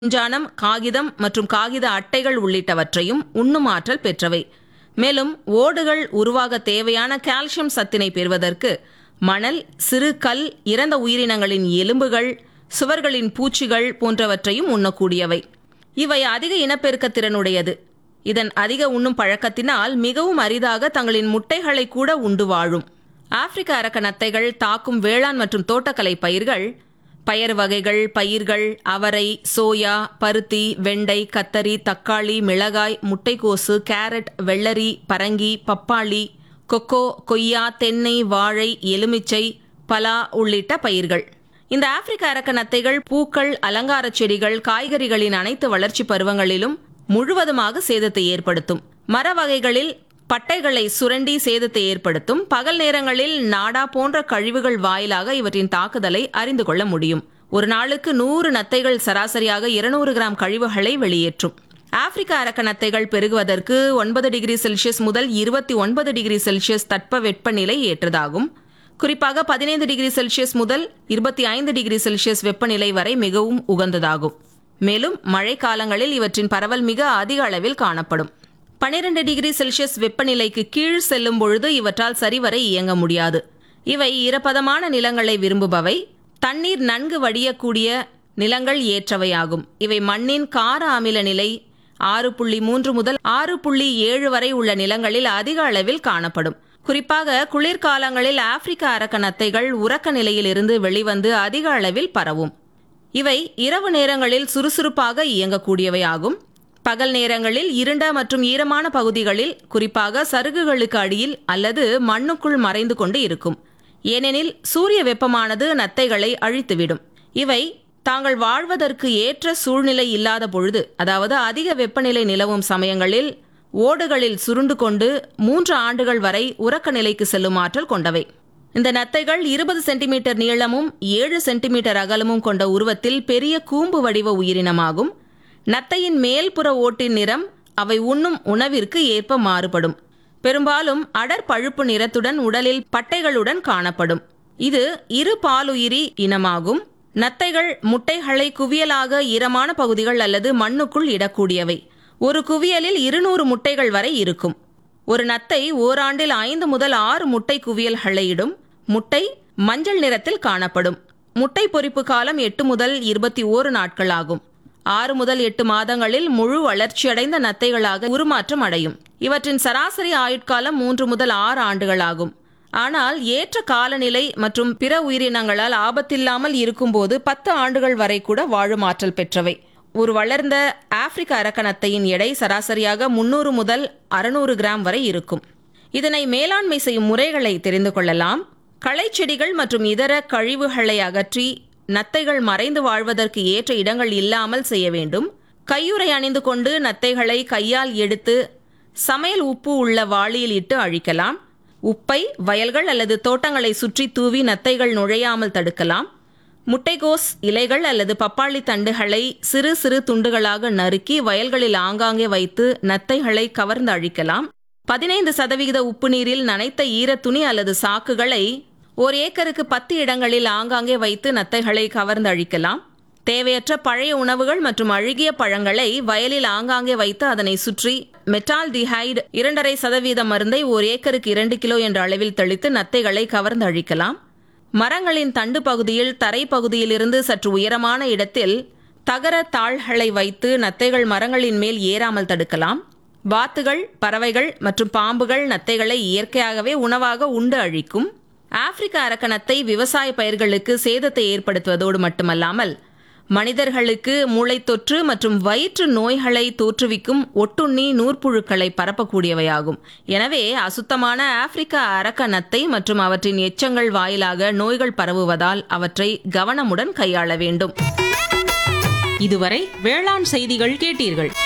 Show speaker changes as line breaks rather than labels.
மின்சானம் காகிதம் மற்றும் காகித அட்டைகள் உள்ளிட்டவற்றையும் உண்ணும் ஆற்றல் பெற்றவை மேலும் ஓடுகள் உருவாக தேவையான கால்சியம் சத்தினை பெறுவதற்கு மணல் சிறு கல் இறந்த உயிரினங்களின் எலும்புகள் சுவர்களின் பூச்சிகள் போன்றவற்றையும் உண்ணக்கூடியவை இவை அதிக இனப்பெருக்க திறனுடையது இதன் அதிக உண்ணும் பழக்கத்தினால் மிகவும் அரிதாக தங்களின் முட்டைகளை கூட உண்டு வாழும் ஆப்பிரிக்க அரக்க நத்தைகள் தாக்கும் வேளாண் மற்றும் தோட்டக்கலை பயிர்கள் பயறு வகைகள் பயிர்கள் அவரை சோயா பருத்தி வெண்டை கத்தரி தக்காளி மிளகாய் முட்டைக்கோசு கேரட் வெள்ளரி பரங்கி பப்பாளி கொக்கோ கொய்யா தென்னை வாழை எலுமிச்சை பலா உள்ளிட்ட பயிர்கள் இந்த ஆப்பிரிக்க அரக்க நத்தைகள் பூக்கள் அலங்கார செடிகள் காய்கறிகளின் அனைத்து வளர்ச்சி பருவங்களிலும் முழுவதுமாக சேதத்தை ஏற்படுத்தும் மர வகைகளில் பட்டைகளை சுரண்டி சேதத்தை ஏற்படுத்தும் பகல் நேரங்களில் நாடா போன்ற கழிவுகள் வாயிலாக இவற்றின் தாக்குதலை அறிந்து கொள்ள முடியும் ஒரு நாளுக்கு நூறு நத்தைகள் சராசரியாக இருநூறு கிராம் கழிவுகளை வெளியேற்றும் ஆப்பிரிக்க அரக்க நத்தைகள் பெருகுவதற்கு ஒன்பது டிகிரி செல்சியஸ் முதல் இருபத்தி ஒன்பது டிகிரி செல்சியஸ் தட்ப வெப்பநிலை ஏற்றதாகும் குறிப்பாக பதினைந்து டிகிரி செல்சியஸ் முதல் இருபத்தி ஐந்து டிகிரி செல்சியஸ் வெப்பநிலை வரை மிகவும் உகந்ததாகும் மேலும் மழை காலங்களில் இவற்றின் பரவல் மிக அதிக அளவில் காணப்படும் பனிரெண்டு டிகிரி செல்சியஸ் வெப்பநிலைக்கு கீழ் செல்லும் பொழுது இவற்றால் சரிவர இயங்க முடியாது இவை ஈரப்பதமான நிலங்களை விரும்புபவை தண்ணீர் நன்கு வடியக்கூடிய நிலங்கள் ஏற்றவையாகும் இவை மண்ணின் கார அமில நிலை ஆறு புள்ளி மூன்று முதல் ஆறு புள்ளி ஏழு வரை உள்ள நிலங்களில் அதிக அளவில் காணப்படும் குறிப்பாக குளிர்காலங்களில் ஆப்பிரிக்க அரக்க நத்தைகள் உறக்க நிலையிலிருந்து வெளிவந்து அதிக அளவில் பரவும் இவை இரவு நேரங்களில் சுறுசுறுப்பாக இயங்கக்கூடியவையாகும் பகல் நேரங்களில் இருண்ட மற்றும் ஈரமான பகுதிகளில் குறிப்பாக சருகுகளுக்கு அடியில் அல்லது மண்ணுக்குள் மறைந்து கொண்டு இருக்கும் ஏனெனில் சூரிய வெப்பமானது நத்தைகளை அழித்துவிடும் இவை தாங்கள் வாழ்வதற்கு ஏற்ற சூழ்நிலை இல்லாத பொழுது அதாவது அதிக வெப்பநிலை நிலவும் சமயங்களில் ஓடுகளில் சுருண்டு கொண்டு மூன்று ஆண்டுகள் வரை உறக்க நிலைக்கு செல்லும் ஆற்றல் கொண்டவை இந்த நத்தைகள் இருபது சென்டிமீட்டர் நீளமும் ஏழு சென்டிமீட்டர் அகலமும் கொண்ட உருவத்தில் பெரிய கூம்பு வடிவ உயிரினமாகும் நத்தையின் மேல்புற ஓட்டின் நிறம் அவை உண்ணும் உணவிற்கு ஏற்ப மாறுபடும் பெரும்பாலும் அடர் பழுப்பு நிறத்துடன் உடலில் பட்டைகளுடன் காணப்படும் இது இரு பாலுயிரி இனமாகும் நத்தைகள் முட்டைகளை குவியலாக ஈரமான பகுதிகள் அல்லது மண்ணுக்குள் இடக்கூடியவை ஒரு குவியலில் இருநூறு முட்டைகள் வரை இருக்கும் ஒரு நத்தை ஓராண்டில் ஐந்து முதல் ஆறு முட்டை குவியல்களை இடும் முட்டை மஞ்சள் நிறத்தில் காணப்படும் முட்டை பொரிப்பு காலம் எட்டு முதல் இருபத்தி ஓரு நாட்கள் ஆகும் ஆறு முதல் எட்டு மாதங்களில் முழு வளர்ச்சியடைந்த நத்தைகளாக உருமாற்றம் அடையும் இவற்றின் சராசரி ஆயுட்காலம் மூன்று முதல் ஆறு ஆண்டுகள் ஆகும் ஆனால் ஏற்ற காலநிலை மற்றும் பிற உயிரினங்களால் ஆபத்தில்லாமல் இருக்கும்போது பத்து ஆண்டுகள் வரை கூட வாழும் ஆற்றல் பெற்றவை ஒரு வளர்ந்த ஆப்பிரிக்க அரக்கணத்தையின் எடை சராசரியாக முன்னூறு முதல் அறுநூறு கிராம் வரை இருக்கும் இதனை மேலாண்மை செய்யும் முறைகளை தெரிந்து கொள்ளலாம் களைச்செடிகள் மற்றும் இதர கழிவுகளை அகற்றி நத்தைகள் மறைந்து வாழ்வதற்கு ஏற்ற இடங்கள் இல்லாமல் செய்ய வேண்டும் கையுறை அணிந்து கொண்டு நத்தைகளை கையால் எடுத்து சமையல் உப்பு உள்ள வாளியில் இட்டு அழிக்கலாம் உப்பை வயல்கள் அல்லது தோட்டங்களை சுற்றி தூவி நத்தைகள் நுழையாமல் தடுக்கலாம் முட்டைகோஸ் இலைகள் அல்லது பப்பாளி தண்டுகளை சிறு சிறு துண்டுகளாக நறுக்கி வயல்களில் ஆங்காங்கே வைத்து நத்தைகளை கவர்ந்து அழிக்கலாம் பதினைந்து சதவிகித உப்பு நீரில் நனைத்த ஈர துணி அல்லது சாக்குகளை ஒரு ஏக்கருக்கு பத்து இடங்களில் ஆங்காங்கே வைத்து நத்தைகளை கவர்ந்து அழிக்கலாம் தேவையற்ற பழைய உணவுகள் மற்றும் அழுகிய பழங்களை வயலில் ஆங்காங்கே வைத்து அதனை சுற்றி மெட்டால் டிஹைடு இரண்டரை சதவீத மருந்தை ஒரு ஏக்கருக்கு இரண்டு கிலோ என்ற அளவில் தெளித்து நத்தைகளை கவர்ந்து அழிக்கலாம் மரங்களின் தண்டு பகுதியில் தரை பகுதியிலிருந்து சற்று உயரமான இடத்தில் தகர தாள்களை வைத்து நத்தைகள் மரங்களின் மேல் ஏறாமல் தடுக்கலாம் வாத்துகள் பறவைகள் மற்றும் பாம்புகள் நத்தைகளை இயற்கையாகவே உணவாக உண்டு அழிக்கும் ஆப்பிரிக்க அரக்கணத்தை விவசாய பயிர்களுக்கு சேதத்தை ஏற்படுத்துவதோடு மட்டுமல்லாமல் மனிதர்களுக்கு மூளைத்தொற்று மற்றும் வயிற்று நோய்களை தோற்றுவிக்கும் ஒட்டுண்ணி நூற்புழுக்களை பரப்பக்கூடியவையாகும் எனவே அசுத்தமான ஆப்பிரிக்க அரக்க நத்தை மற்றும் அவற்றின் எச்சங்கள் வாயிலாக நோய்கள் பரவுவதால் அவற்றை கவனமுடன் கையாள வேண்டும்
இதுவரை வேளாண் செய்திகள் கேட்டீர்கள்